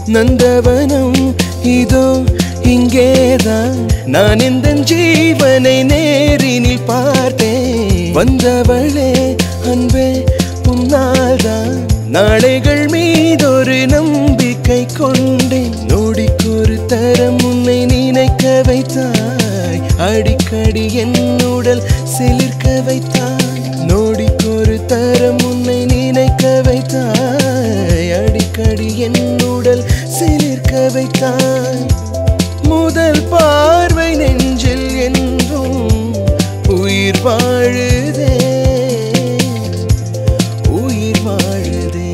நந்தவனம் இதோ இங்கேதான் நான் இந்த ஜீவனை நேரினில் பார்த்தேன் வந்தவளே அன்பே உன்னால்தான் நாளைகள் மீதொரு நம்பிக்கை கொண்டேன் நொடிக்கொரு தரம் உன்னை நினைக்க வைத்தாய் அடிக்கடி என் உடல் சிலிர்க்க வைத்தாய் நொடிக்கொரு தரம் உன்னை நினைக்க வைத்தாய் அடிக்கடி என் உடல் சிலிர்க்க வைத்தாய் முதல் பார்வை நெஞ்சில் என்றும் உயிர் வாழுதே உயிர் வாழுதே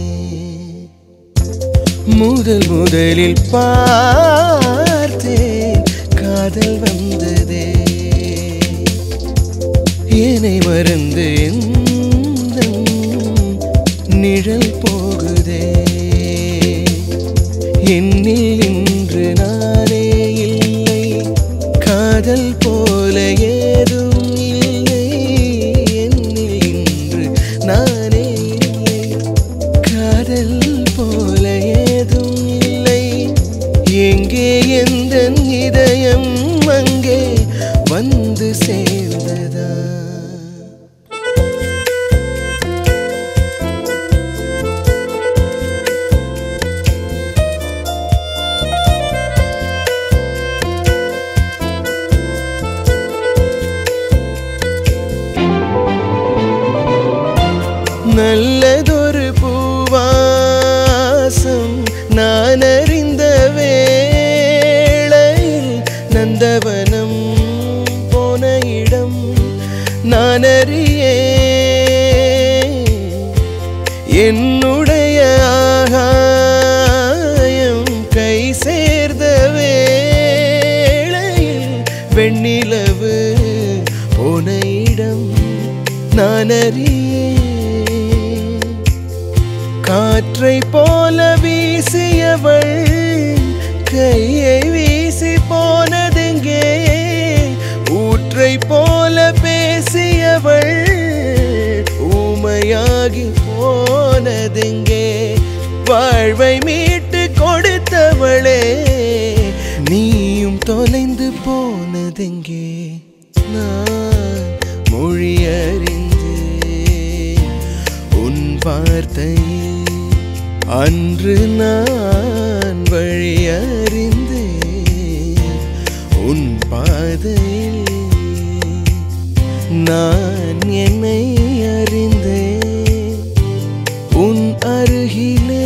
முதல் முதலில் பார்த்தேன் காதல் வந்ததே ஏனை மறந்து எந்தன் நிழல் போகுதே என்னில் இன்று நானே இல்லை காதல் போல ஏதும் இல்லை என்னில் இன்று நானே இல்லை காதல் போல ஏதும் இல்லை எங்கே எந்த இதயம் அங்கே வந்து சேர்ந்ததா நல்லதொரு பூவாசம் நான் அறிந்த வேளையில் நந்தவனம் போன இடம் நான் அறியே என்னுடைய ஆகாயம் கை சேர்ந்த வேளையில் வெண்ணிலவு போன இடம் நான் அறியேன் காற்றை போல வீசியவள் கையை வீசி போனதெங்கே ஊற்றை போல பேசியவள் ஊமையாகி போனதெங்கே வாழ்வை மீட்டு கொடுத்தவளே நீயும் தொலைந்து போனதெங்கே நான் மொழி அறிந்தேன் உன் வார்த்தையில் அன்று நான் வழி அறிந்தேன் உன் பாதையில் நான் என்னை அறிந்தேன் உன் அருகிலே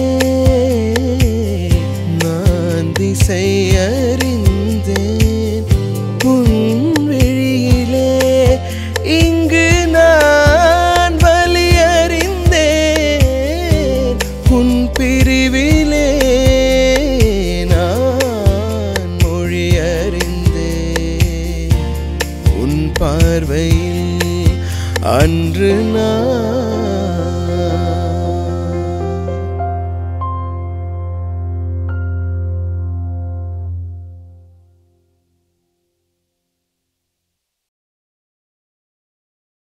நான் திசை அறிந்தேன் உன் விழியிலே இங்கு நான் வலி அறிந்தேன் உன் பிரிவிலே நான் மொழி அறிந்தேன் உன் பார்வையில் அன்று நான்